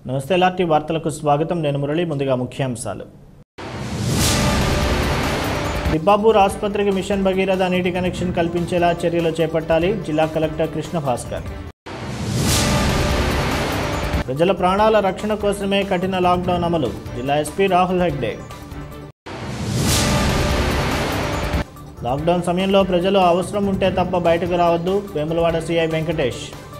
నమస్తే ఎలాంటి వార్తలకు స్వాగతం నేను మురళి ముందుగా ముఖ్యాంశాలు తిబ్బాపూర్ ఆసుపత్రికి మిషన్ భగీరథ నీటి కనెక్షన్ కల్పించేలా చర్యలు చేపట్టాలి జిల్లా కలెక్టర్ కృష్ణ భాస్కర్ ప్రజల ప్రాణాల రక్షణ కోసమే కఠిన లాక్డౌన్ అమలు జిల్లా ఎస్పీ రాహుల్ హెగ్డే లాక్డౌన్ సమయంలో ప్రజలు అవసరం ఉంటే తప్ప బయటకు రావద్దు వేములవాడ సిఐ వెంకటేష్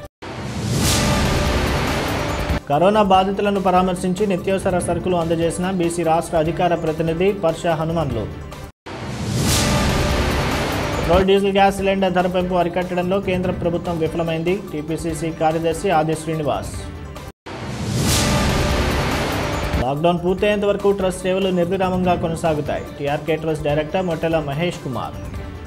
కరోనా బాధితులను పరామర్శించి నిత్యావసర సరుకులు అందజేసిన బీసీ రాష్ట్ర అధికార ప్రతినిధి Parsha Hanumanlu petrol diesel gas cylinder ధర పెంపు అరికట్టడంలో కేంద్ర ప్రభుత్వం విఫలమైంది టీపీసీసీ కార్యదర్శి ఆది శ్రీనివాస్ లాక్డౌన్ పూర్తయ్యేంత వరకు ట్రస్ట్ సేవలు నిర్విరామంగా కొనసాగుతాయి TRK trust director Mottela Mahesh Kumar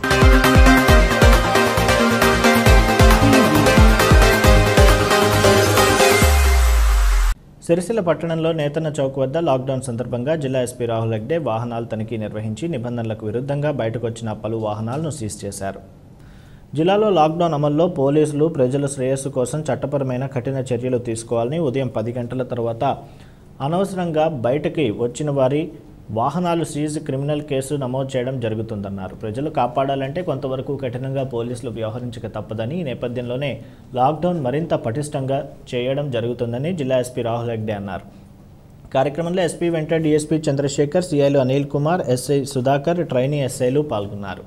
Sircilla పట్టణంలో నేతన్న చౌక్ వద్ద లాక్డౌన్ సందర్భంగా జిల్లా ఎస్పీ రాహుల్ హెగ్డే వాహనాలు తనిఖీ నిర్వహించి నిబంధనలకు విరుద్ధంగా బయటకు వచ్చిన పలు వాహనాలను సీజ్ చేశారు జిల్లాలో లాక్డౌన్ అమల్లో పోలీసులు ప్రజల శ్రేయస్సు కోసం చట్టపరమైన కఠిన చర్యలు తీసుకోవాలని ఉదయం పది గంటల తర్వాత అనవసరంగా బయటకి వచ్చిన వారి వాహనాలు సీజ్ క్రిమినల్ కేసు నమోదు చేయడం జరుగుతుందన్నారు ప్రజలు కాపాడాలంటే కొంతవరకు కఠినంగా పోలీసులు వ్యవహరించక తప్పదని ఈ నేపథ్యంలోనే లాక్డౌన్ మరింత పటిష్టంగా చేయడం జరుగుతుందని జిల్లా ఎస్పీ రాహుల్ హెగ్డే అన్నారు కార్యక్రమంలో ఎస్పీ వెంట డిఎస్పీ చంద్రశేఖర్ సిఐలు అనిల్ కుమార్ ఎస్ఐ సుధాకర్ ట్రైనీ ఎస్ఐలు పాల్గొన్నారు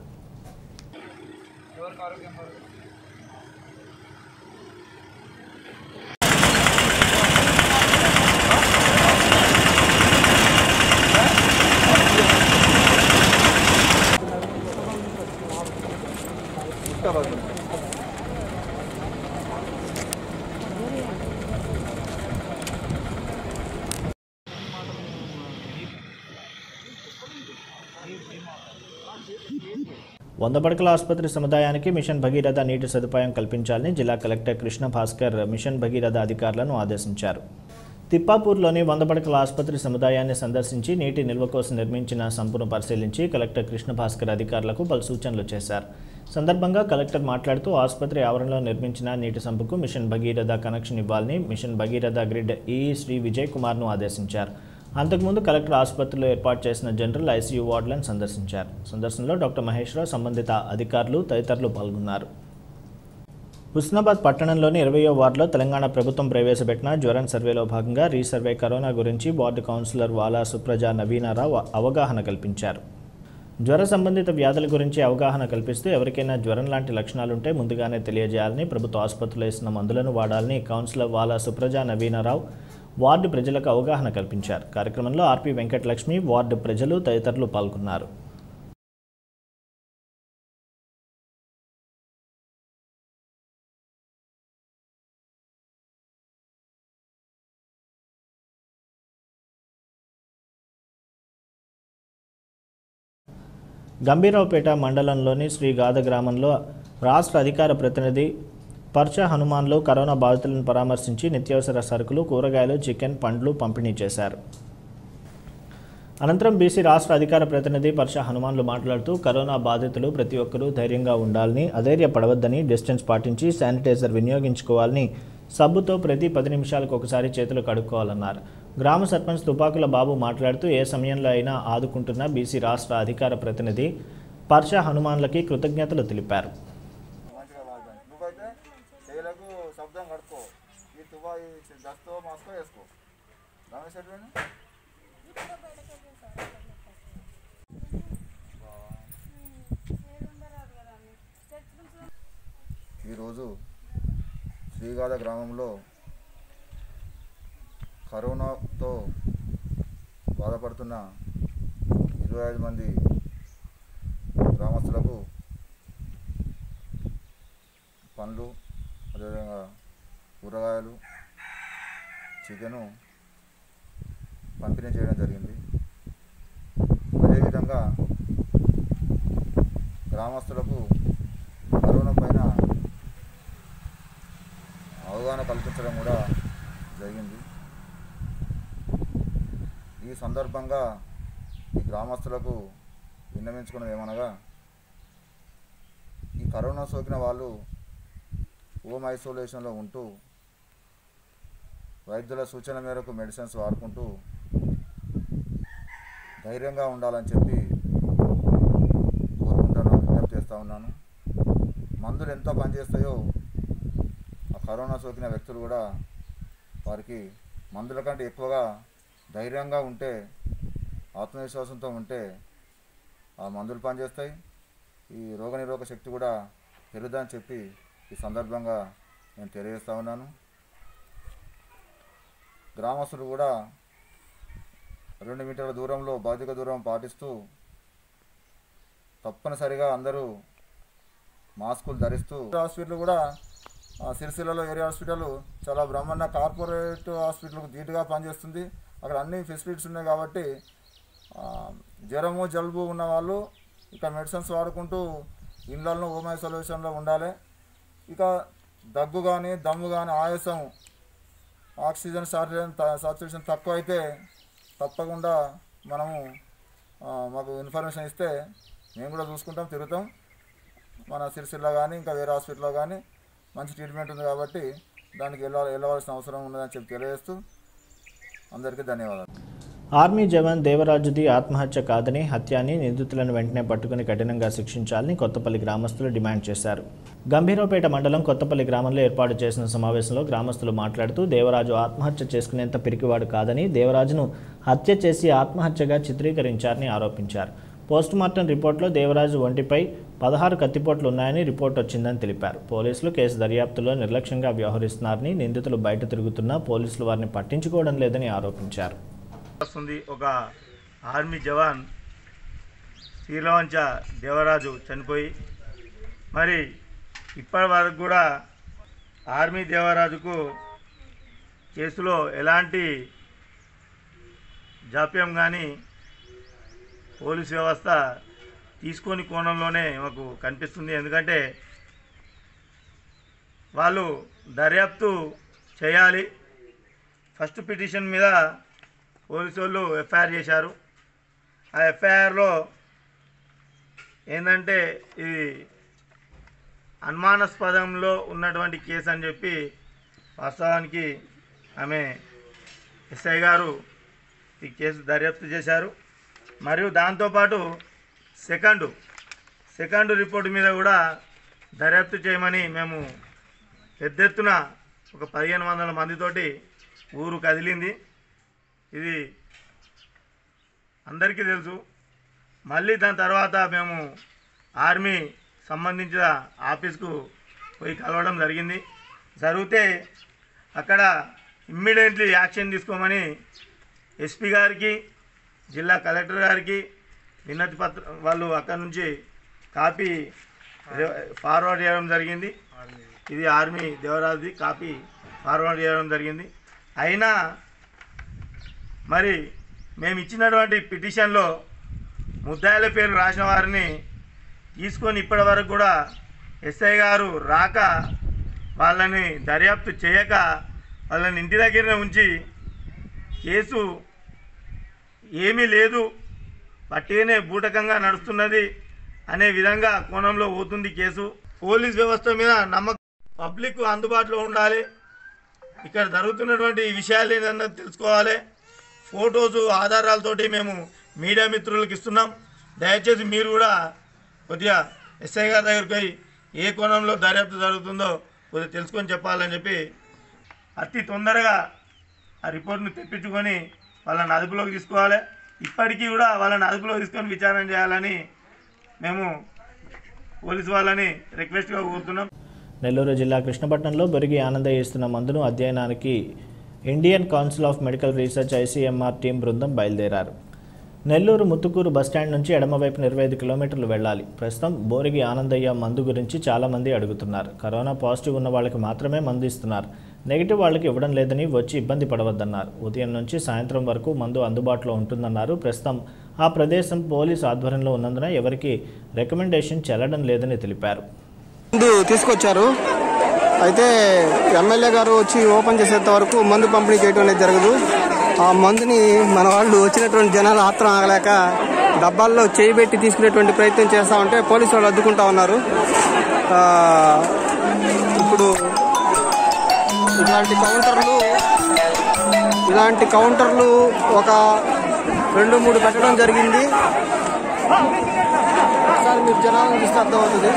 వంద పడకల ఆసుపత్రి సముదాయానికి మిషన్ భగీరథ నీటి సదుపాయం కల్పించాలని జిల్లా కలెక్టర్ కృష్ణ భాస్కర్ మిషన్ భగీరథ అధికారులను ఆదేశించారు తిప్పాపూర్లోని వంద పడకల ఆసుపత్రి సముదాయాన్ని సందర్శించి నీటి నిల్వ కోసం నిర్మించిన సంపును పరిశీలించి కలెక్టర్ కృష్ణ భాస్కర్ అధికారులకు పలు సూచనలు చేశారు సందర్భంగా కలెక్టర్ మాట్లాడుతూ ఆసుపత్రి ఆవరణలో నిర్మించిన నీటి సంపుకు మిషన్ భగీరథ కనెక్షన్ ఇవ్వాలని mission Bhagiratha grid EE Shri Vijay కుమార్ను ఆదేశించారు అంతకుముందు కలెక్టర్ ఆసుపత్రిలో ఏర్పాటు చేసిన జనరల్ ఐసీయూ వార్డులను సందర్శించారు సందర్శనలో డాక్టర్ మహేష్ రావు సంబంధిత అధికారులు తదితరులు పాల్గొన్నారు హుస్నాబాద్ పట్టణంలోని ఇరవయో వార్డులో తెలంగాణ ప్రభుత్వం ప్రవేశపెట్టిన జ్వరం సర్వేలో భాగంగా రీసర్వే కరోనా గురించి వార్డు కౌన్సిలర్ వాలా సుప్రజ నవీనారావు అవగాహన కల్పించారు జ్వర సంబంధిత వ్యాధుల గురించి అవగాహన కల్పిస్తూ ఎవరికైనా జ్వరం లాంటి లక్షణాలుంటే ముందుగానే తెలియజేయాలని ప్రభుత్వ ఆసుపత్రిలో ఇస్తున్న మందులను వాడాలని కౌన్సిలర్ వాలా సుప్రజ నవీనారావు వార్డు ప్రజలకు అవగాహన కల్పించారు కార్యక్రమంలో ఆర్పి వెంకటలక్ష్మి వార్డు ప్రజలు తదితరులు పాల్గొన్నారు గంభీరావుపేట మండలంలోని శ్రీ గాద గ్రామంలో రాష్ట్ర అధికార ప్రతినిధి పర్చ హనుమాన్లు కరోనా బాధితులను పరామర్శించి నిత్యావసర సరుకులు కూరగాయలు చికెన్ పండ్లు పంపిణీ చేశారు అనంతరం బీసీ రాష్ట్ర అధికార ప్రతినిధి పర్ష హనుమాన్లు మాట్లాడుతూ కరోనా బాధితులు ప్రతి ఒక్కరూ ధైర్యంగా ఉండాలని అధైర్యపడవద్దని డిస్టెన్స్ పాటించి శానిటైజర్ వినియోగించుకోవాలని సబ్బుతో ప్రతి పది నిమిషాలకు ఒకసారి చేతులు కడుక్కోవాలన్నారు గ్రామ సర్పంచ్ తుపాకుల బాబు మాట్లాడుతూ ఏ సమయంలో అయినా ఆదుకుంటున్న బీసీ రాష్ట్ర అధికార ప్రతినిధి పర్ష హనుమాన్లకి కృతజ్ఞతలు తెలిపారు మంచిగా వాడతాను నువ్వైతే చేతులకు శబ్దం కడుక్కో ఈ తువ్వా ఈ దస్తో మాస్కో వేసుకో రమేష్ ఎటువంటి ఈరోజు శ్రీగాధ గ్రామంలో కరోనాతో బాధపడుతున్న ఇరవై ఐదు మంది గ్రామస్తులకు పండ్లు అదేవిధంగా కూరగాయలు చికెను పంపిణీ చేయడం జరిగింది అదేవిధంగా గ్రామస్తులకు కరోనా పైన అవగాహన కల్పించడం కూడా జరిగింది ఈ సందర్భంగా ఈ గ్రామస్తులకు విన్నవించుకున్నది ఏమనగా ఈ కరోనా సోకిన వాళ్ళు హోమ్ ఐసోలేషన్లో ఉంటూ వైద్యుల సూచన మేరకు మెడిసిన్స్ వాడుకుంటూ ధైర్యంగా ఉండాలని చెప్పి కోరుకుంటాను విజ్ఞప్తి చేస్తూ ఉన్నాను మందులు ఎంత పనిచేస్తాయో ఆ కరోనా సోకిన వ్యక్తులు కూడా వారికి మందుల కంటే ఎక్కువగా ధైర్యంగా ఉంటే ఆత్మవిశ్వాసంతో ఉంటే ఆ మందులు పనిచేస్తాయి ఈ రోగనిరోధక శక్తి కూడా పెరుగుదని చెప్పి ఈ సందర్భంగా నేను తెలియజేస్తా ఉన్నాను గ్రామస్తులు కూడా రెండు మీటర్ల దూరంలో భౌతిక దూరం పాటిస్తూ తప్పనిసరిగా అందరూ మాస్కులు ధరిస్తూ హాస్పిటల్ కూడా ఆ, సిరిసిల్లలో ఏరియా హాస్పిటల్ చాలా బ్రహ్మాండ కార్పొరేట్ హాస్పిటల్కు ధీటుగా పనిచేస్తుంది అక్కడ అన్ని ఫెసిలిటీస్ ఉన్నాయి కాబట్టి ఆ, జ్వరము జలుబు ఉన్న వాళ్ళు ఇక మెడిసిన్స్ వాడుకుంటూ ఇళ్ళల్లో హోమ్ ఐసోలేషన్లో ఉండాలి ఇక దగ్గు కానీ దమ్ము కానీ ఆయాసం ఆక్సిజన్ సాచురేషన్ సాచురేషన్ తక్కువ అయితే తప్పకుండా మనము ఆ, మాకు ఇన్ఫర్మేషన్ ఇస్తే మేము కూడా చూసుకుంటాం తిరుగుతాం మన సిరిసిల్ల కానీ ఇంకా వేరే హాస్పిటల్లో కానీ మంచి ట్రీట్మెంట్ ఉంది కాబట్టి దానికి వెళ్ళ వెళ్ళవలసిన అవసరం ఉన్నదని చెప్పి తెలియజేస్తూ అందరికీ ధన్యవాదాలు ఆర్మీ జవాన్ దేవరాజుది ఆత్మహత్య కాదని హత్య అని నిందితులను వెంటనే పట్టుకుని కఠినంగా శిక్షించాలని కొత్తపల్లి గ్రామస్తులు డిమాండ్ చేశారు గంభీరావుపేట మండలం కొత్తపల్లి గ్రామంలో ఏర్పాటు చేసిన సమావేశంలో గ్రామస్తులు మాట్లాడుతూ దేవరాజు ఆత్మహత్య చేసుకునేంత పిరికివాడు కాదని దేవరాజును హత్య చేసి ఆత్మహత్యగా చిత్రీకరించారని ఆరోపించారు పోస్టుమార్టం రిపోర్టులో దేవరాజు ఒంటిపై పదహారు కత్తిపోట్లు ఉన్నాయని రిపోర్ట్ వచ్చిందని తెలిపారు పోలీసులు కేసు దర్యాప్తులో నిర్లక్ష్యంగా వ్యవహరిస్తున్నారని నిందితులు బయట తిరుగుతున్నా పోలీసులు వారిని పట్టించుకోవడం లేదని ఆరోపించారు వస్తుంది ఒక ఆర్మీ జవాన్ శ్రీలవంచ దేవరాజు చనిపోయి మరి ఇప్పటి వరకు కూడా ఆర్మీ దేవరాజుకు కేసులో ఎలాంటి జాప్యం కానీ పోలీస్ వ్యవస్థ తీసుకొని కోణంలోనే మాకు కనిపిస్తుంది ఎందుకంటే వాళ్ళు దర్యాప్తు చేయాలి ఫస్ట్ పిటిషన్ మీద పోలీసు వాళ్ళు ఎఫ్ఐఆర్ చేశారు ఆ ఎఫ్ఐఆర్లో ఏంటంటే ఇది అనుమానాస్పదంలో ఉన్నటువంటి కేసు అని చెప్పి వాస్తవానికి ఆమె ఎస్ఐ గారు ఈ కేసు దర్యాప్తు చేశారు మరియు దాంతోపాటు సెకండ్ సెకండ్ రిపోర్ట్ మీద కూడా దర్యాప్తు చేయమని మేము పెద్ద ఎత్తున ఒక పదిహేను వందల మందితోటి ఊరు కదిలింది ఇది అందరికీ తెలుసు మళ్ళీ దాని తర్వాత మేము ఆర్మీ సంబంధించిన ఆఫీస్కు పోయి కలవడం జరిగింది జరిగితే అక్కడ ఇమ్మీడియట్లీ యాక్షన్ తీసుకోమని ఎస్పీ గారికి జిల్లా కలెక్టర్ గారికి వినతి పత్రం వాళ్ళు అక్కడి నుంచి కాపీ రే- ఫార్వర్డ్ చేయడం జరిగింది ఇది ఆర్మీ దేవరాజుది కాపీ ఫార్వర్డ్ చేయడం జరిగింది అయినా మరి మేము ఇచ్చినటువంటి పిటిషన్లో ముద్దాయిల పేరు రాసిన వారిని తీసుకొని ఇప్పటి వరకు కూడా ఎస్ఐ గారు రాక వాళ్ళని దర్యాప్తు చేయక వాళ్ళని ఇంటి దగ్గరనే ఉంచి కేసు ఏమీ లేదు పట్టిగానే బూటకంగా నడుస్తున్నది అనే విధంగా కోణంలో పోతుంది కేసు పోలీస్ వ్యవస్థ మీద నమ్మకం పబ్లిక్ అందుబాటులో ఉండాలి ఇక్కడ జరుగుతున్నటువంటి ఈ విషయాలు ఏదన్నా తెలుసుకోవాలి ఫొటోస్ ఆధారాలతోటి మేము మీడియా మిత్రులకు ఇస్తున్నాం దయచేసి మీరు కూడా కొద్దిగా ఎస్ఐ గారి దగ్గరికి పోయి ఏ కోణంలో దర్యాప్తు జరుగుతుందో కొద్దిగా తెలుసుకొని చెప్పాలని చెప్పి అతి తొందరగా ఆ రిపోర్ట్ను తెప్పించుకొని వాళ్ళని అదుపులోకి తీసుకోవాలి ఇప్పటికీ కూడా వాళ్ళని అదుపులోకి తీసుకొని విచారణ చేయాలని మేము పోలీసు వాళ్ళని రిక్వెస్ట్గా కోరుతున్నాం నెల్లూరు జిల్లా కృష్ణపట్నంలో బొరిగి ఆనందయ్య ఇస్తున్న మందును అధ్యయనానికి Indian council of medical research ICMR team బృందం బయలుదేరారు నెల్లూరు ముత్తుకూరు బస్టాండ్ నుంచి ఎడమవైపున ఇరవై ఐదు కిలోమీటర్లు వెళ్ళాలి ప్రస్తుతం బోరిగి ఆనందయ్య మందు గురించి చాలామంది అడుగుతున్నారు కరోనా పాజిటివ్ ఉన్న వాళ్ళకి మాత్రమే మందు ఇస్తున్నారు నెగిటివ్ వాళ్ళకి ఇవ్వడం లేదని వచ్చి ఇబ్బంది పడవద్దన్నారు ఉదయం నుంచి సాయంత్రం వరకు మందు అందుబాటులో ఉంటుందన్నారు ప్రస్తుతం ఆ ప్రదేశం పోలీసు ఆధ్వర్యంలో ఉన్నందున ఎవరికి రికమెండేషన్ చెల్లడం లేదని తెలిపారు మందు తీసుకొచ్చారు అయితే ఎమ్మెల్యే గారు వచ్చి ఓపెన్ చేసేంత వరకు మందు పంపిణీ చేయడం అనేది జరగదు ఆ మందుని మన వాళ్ళు వచ్చినటువంటి జనాలు ఆత్రం ఆగలేక డబ్బాల్లో చేయి పెట్టి తీసుకునేటువంటి ప్రయత్నం చేస్తా ఉంటే పోలీసు వాళ్ళు అడ్డుకుంటా ఉన్నారు ఆ, ఇప్పుడు ఇట్లాంటి కౌంటర్లు ఇలాంటి కౌంటర్లు ఒక రెండు మూడు పెట్టడం జరిగింది ఒకసారి మీరు జనాలను చూస్తే అర్థమవుతుంది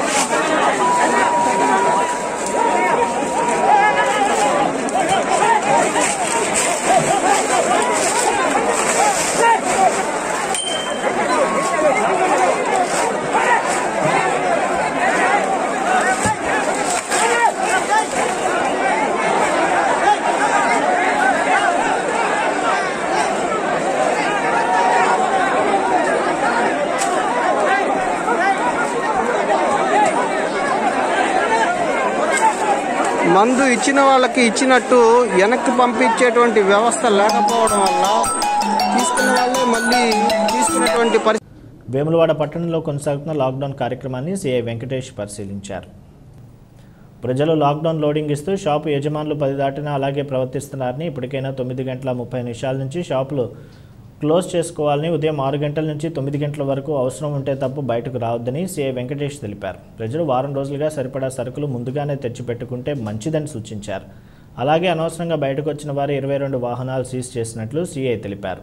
మందు ఇచ్చిన వాళ్ళకి ఇచ్చినట్టు వెనక్కి పంపించేటువంటి వ్యవస్థ లేకపోవడం వల్ల తీసుకున్న వాళ్ళే మళ్ళీ తీసుకున్నటువంటి పరిస్థితి వేములవాడ పట్టణంలో కొనసాగుతున్న లాక్డౌన్ కార్యక్రమాన్ని సిఐ వెంకటేష్ పరిశీలించారు ప్రజలు లాక్డౌన్ లోడింగ్ ఇస్తూ షాపు యజమానులు పది దాటినా అలాగే ప్రవర్తిస్తున్నారని ఇప్పటికైనా తొమ్మిది గంటల ముప్పై నిమిషాల నుంచి షాపులు క్లోజ్ చేసుకోవాలని ఉదయం ఆరు గంటల నుంచి తొమ్మిది గంటల వరకు అవసరం ఉంటే తప్ప బయటకు రావద్దని సిఐ వెంకటేష్ తెలిపారు ప్రజలు వారం రోజులుగా సరిపడా సరుకులు ముందుగానే తెచ్చిపెట్టుకుంటే మంచిదని సూచించారు అలాగే అనవసరంగా బయటకు వచ్చిన వారు ఇరవై రెండు వాహనాలు సీజ్ చేసినట్లు సిఐ తెలిపారు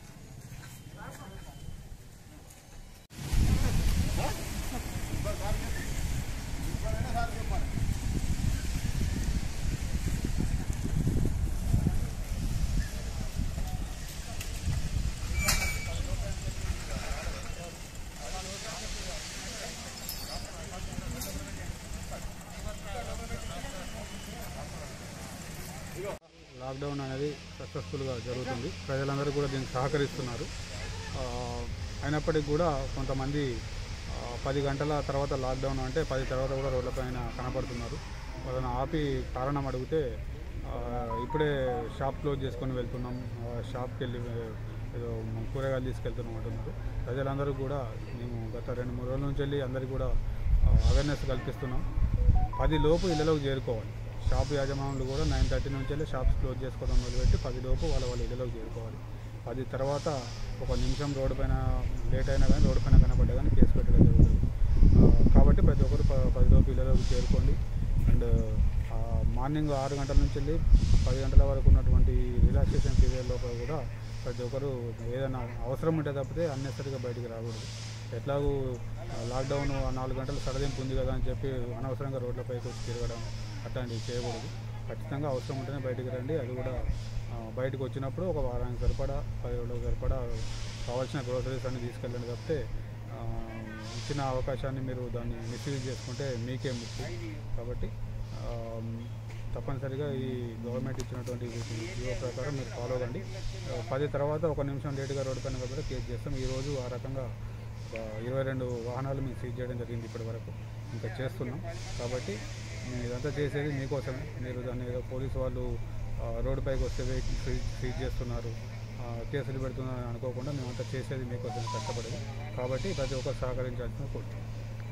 లాక్డౌన్ అనేది సక్సెస్ఫుల్గా జరుగుతుంది ప్రజలందరూ కూడా దీనికి సహకరిస్తున్నారు ఆ, అయినప్పటికీ కూడా కొంతమంది ఆ, పది గంటల తర్వాత లాక్డౌన్ అంటే పది తర్వాత కూడా రోడ్లపైన కనపడుతున్నారు వాళ్ళని ఆపి కారణం అడిగితే ఆ, ఇప్పుడే షాప్ క్లోజ్ చేసుకొని వెళ్తున్నాం ఆ, షాప్కి వెళ్ళి ఏదో కూరగాయలు తీసుకెళ్తున్నాం అంటున్నారు ప్రజలందరూ కూడా మేము గత రెండు మూడు రోజుల నుంచి వెళ్ళి అందరికీ కూడా అవేర్నెస్ కల్పిస్తున్నాం పది లోపు ఇళ్ళలోకి చేరుకోవాలి షాప్ యాజమానులు కూడా నైన్ థర్టీ నుంచి వెళ్ళి షాప్స్ క్లోజ్ చేసుకోవడం మొదలుపెట్టి పది లోపు వాళ్ళ వాళ్ళ ఇళ్ళలోకి చేరుకోవాలి పది తర్వాత ఒక నిమిషం రోడ్డు పైన లేట్ అయినా కానీ రోడ్డు పైన కనపడ్డా కానీ కేసు పెట్టడం జరుగుతుంది ఆ, కాబట్టి ప్రతి ఒక్కరు ప- పది లోపు ఇళ్ళలోకి చేరుకోండి అండ్ మార్నింగ్ ఆరు గంటల నుంచి వెళ్ళి పది గంటల వరకు ఉన్నటువంటి రిలాక్సేషన్ పీరియడ్ లోపల కూడా ప్రతి ఒక్కరు ఏదైనా అవసరం ఉంటే తప్పితే అన్నెసరిగా బయటికి రాకూడదు ఎట్లాగూ ఆ, లాక్డౌన్ ఆ నాలుగు గంటలు సడదింపు ఉంది కదా అని చెప్పి అనవసరంగా రోడ్లపైకి వచ్చి తిరగడం అట్లాంటివి చేయకూడదు ఖచ్చితంగా అవసరం ఉంటేనే బయటికి రండి అది కూడా ఆ, బయటకు వచ్చినప్పుడు ఒక వారానికి సరిపడా పది రోజులకు సరిపడా కావాల్సిన గ్రోసరీస్ అన్ని తీసుకెళ్ళండి తప్పితే ఆ, ఇచ్చిన అవకాశాన్ని మీరు దాన్ని మిస్యూజ్ చేసుకుంటే మీకే ముప్పు కాబట్టి ఆ, తప్పనిసరిగా ఈ గవర్నమెంట్ ఇచ్చినటువంటి జీవో ప్రకారం మీరు ఫాలో కండి ఆ, పది తర్వాత ఒక నిమిషం లేటుగా రోడ్డు పైన కూడా కేసు చేస్తాం ఈరోజు ఆ రకంగా ఒక ఇరవై రెండు వాహనాలు మేము సీజ్ చేయడం జరిగింది ఇప్పటి వరకు ఇంకా చేస్తున్నాం కాబట్టి మేము ఇదంతా చేసేది మీకోసమే మీరు దాన్ని ఏదో పోలీసు వాళ్ళు ఆ, రోడ్డుపైకి వస్తే వెహికల్ సీజ్ సీజ్ చేస్తున్నారు ఆ, కేసులు పెడుతున్నారు అనుకోకుండా మేమంతా చేసేది మీకోసం కష్టపడేది కాబట్టి ప్రతి ఒక్కరు సహకరించాల్సిన కోరుతున్నాం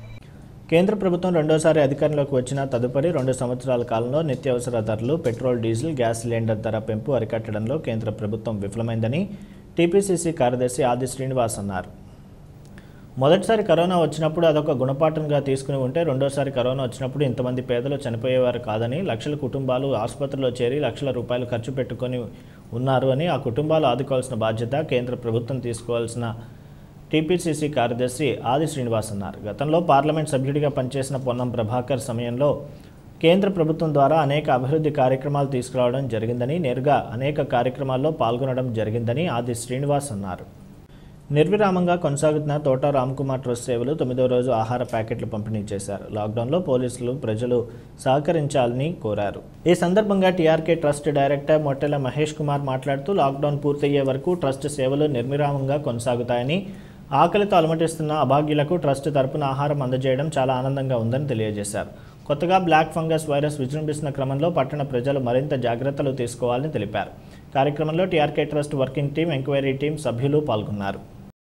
కేంద్ర ప్రభుత్వం రెండోసారి అధికారంలోకి వచ్చిన తదుపరి రెండు సంవత్సరాల కాలంలో నిత్యావసర ధరలు పెట్రోల్ డీజిల్ గ్యాస్ సిలిండర్ ధర పెంపు అరికట్టడంలో కేంద్ర ప్రభుత్వం విఫలమైందని టీపీసీసీ కార్యదర్శి ఆది శ్రీనివాస్ అన్నారు మొదటిసారి కరోనా వచ్చినప్పుడు అదొక గుణపాఠంగా తీసుకుని ఉంటే రెండోసారి కరోనా వచ్చినప్పుడు ఇంతమంది పేదలు చనిపోయేవారు కాదని లక్షల కుటుంబాలు ఆసుపత్రిలో చేరి లక్షల రూపాయలు ఖర్చు పెట్టుకొని ఉన్నారు అని ఆ కుటుంబాలు ఆదుకోవాల్సిన బాధ్యత కేంద్ర ప్రభుత్వం తీసుకోవాల్సిన టీపీసీసీ కార్యదర్శి ఆది శ్రీనివాస్ అన్నారు గతంలో పార్లమెంట్ సభ్యుడిగా పనిచేసిన పొన్నం ప్రభాకర్ సమయంలో కేంద్ర ప్రభుత్వం ద్వారా అనేక అభివృద్ధి కార్యక్రమాలు తీసుకురావడం జరిగిందని నేరుగా అనేక కార్యక్రమాల్లో పాల్గొనడం జరిగిందని ఆది శ్రీనివాస్ అన్నారు నిర్విరామంగా కొనసాగుతున్న తోట రామ్కుమార్ ట్రస్ట్ సేవలు తొమ్మిదో రోజు ఆహార ప్యాకెట్లు పంపిణీ చేశారు లాక్డౌన్లో పోలీసులు ప్రజలు సహకరించాలని కోరారు ఈ సందర్భంగా TRK trust director Mottela Mahesh Kumar మాట్లాడుతూ లాక్డౌన్ పూర్తయ్యే వరకు ట్రస్ట్ సేవలు నిర్విరామంగా కొనసాగుతాయని ఆకలితో అలమటిస్తున్న అభాగ్యులకు ట్రస్ట్ తరపున ఆహారం అందజేయడం చాలా ఆనందంగా ఉందని తెలియజేశారు కొత్తగా బ్లాక్ ఫంగస్ వైరస్ విజృంభిస్తున్న క్రమంలో పట్టణ ప్రజలు మరింత జాగ్రత్తలు తీసుకోవాలని తెలిపారు కార్యక్రమంలో TRK trust working team enquiry team సభ్యులు పాల్గొన్నారు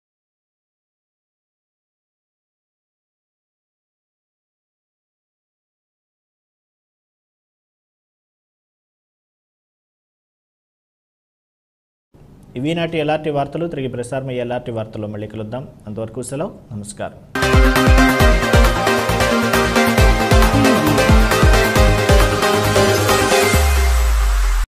ఇవి నాటి ఎల్ఆర్టీ వార్తలు తిరిగి ప్రసారం ఎల్ఆర్టీ వార్తల్లో మళ్ళీ కలుద్దాం అంతవరకు సెలవు నమస్కారం